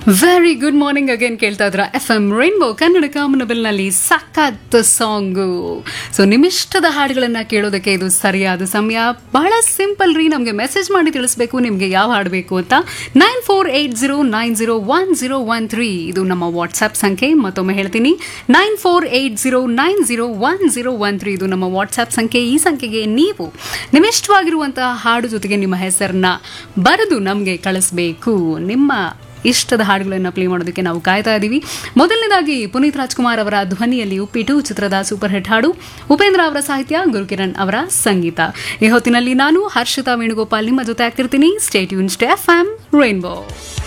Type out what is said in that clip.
very good morning again ಕೇಳ್ತಾ ಇದ್ರ F M Rainbow Kannada ಕಾಮನಬಿಲ್ನಲ್ಲಿ ಸಖತ್ ಸಾಂಗು ಸೊ ನಿಮ್ಮಿಷ್ಟದ ಹಾಡುಗಳನ್ನ ಕೇಳೋದಕ್ಕೆ ಇದು ಸರಿಯಾದ ಸಮಯ ಬಹಳ ಸಿಂಪಲ್ ರೀ ನಮಗೆ ಮೆಸೇಜ್ ಮಾಡಿ ತಿಳಿಸ್ಬೇಕು ನಿಮಗೆ ಯಾವ ಹಾಡು ಬೇಕು ಅಂತ nine four eight zero nine zero one zero one three ಇದು ನಮ್ಮ ವಾಟ್ಸ್ಆಪ್ ಸಂಖ್ಯೆ ಮತ್ತೊಮ್ಮೆ ಹೇಳ್ತೀನಿ nine four eight zero nine zero one zero one three ಇದು ನಮ್ಮ ವಾಟ್ಸ್ಆಪ್ ಸಂಖ್ಯೆ ಈ ಸಂಖ್ಯೆಗೆ ನೀವು ನಿಮ್ಮಿಷ್ಟವಾಗಿರುವಂತಹ ಹಾಡು ಜೊತೆಗೆ ನಿಮ್ಮ ಹೆಸರನ್ನ ಬರೆದು ನಮಗೆ ಕಳಿಸ್ಬೇಕು ನಿಮ್ಮ ಇಷ್ಟದ ಹಾಡುಗಳನ್ನು ಪ್ಲೇ ಮಾಡೋದಕ್ಕೆ ನಾವು ಕಾಯ್ತಾ ಇದ್ದೀವಿ ಮೊದಲನೇದಾಗಿ ಪುನೀತ್ ರಾಜ್ಕುಮಾರ್ ಅವರ ಧ್ವನಿಯಲ್ಲಿ ಉಪ್ಪಿಟ್ಟು ಚಿತ್ರದ ಸೂಪರ್ ಹಿಟ್ ಹಾಡು ಉಪೇಂದ್ರ ಅವರ ಸಾಹಿತ್ಯ ಗುರುಕಿರಣ್ ಅವರ ಸಂಗೀತ ಈ ಹೊತ್ತಿನಲ್ಲಿ ನಾನು ಹರ್ಷಿತಾ ವೇಣುಗೋಪಾಲ್ ನಿಮ್ಮ ಜೊತೆ ಆಗ್ತಿರ್ತೀನಿ ಸ್ಟೇಟ್ ಯೂನ್ ಸ್ಟೆ ಎಫ್ ಆಮ್ ರೈನ್ಬೋ